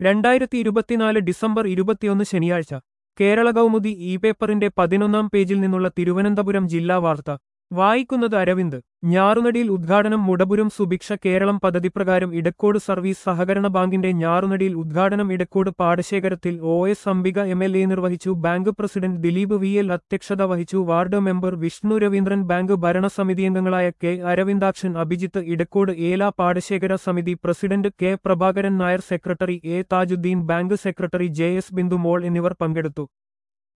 രണ്ടായിരത്തി ഇരുപത്തിനാല് ഡിസംബർ ഇരുപത്തിയൊന്ന് ശനിയാഴ്ച കേരള കൗമുദി ഇ പേപ്പറിന്റെ പതിനൊന്നാം പേജിൽ നിന്നുള്ള തിരുവനന്തപുരം ജില്ലാ വാർത്ത വായിക്കുന്നത് അരവിന്ദ് ഞാറുനടിയിൽ ഉദ്ഘാടനം മുടപുരം സുഭിക്ഷ കേരളം പദ്ധതിപ്രകാരം ഇടക്കോട് സർവീസ് സഹകരണ ബാങ്കിന്റെ ഞാറുനടിയിൽ ഉദ്ഘാടനം ഇടക്കോട് പാടശേഖരത്തിൽ O S Ambika M L A നിർവഹിച്ചു bank president Dileep V L അധ്യക്ഷത വഹിച്ചു ward member Vishnu Raveendran bank ഭരണസമിതി അംഗങ്ങളായ കെ അരവിന്ദാക്ഷൻ അഭിജിത്ത് ഇടക്കോട് ഏല പാടശേഖര സമിതി president K Prabhakaran Nair secretary A Thajudheen bank secretary J S Bindu Mol എന്നിവർ പങ്കെടുത്തു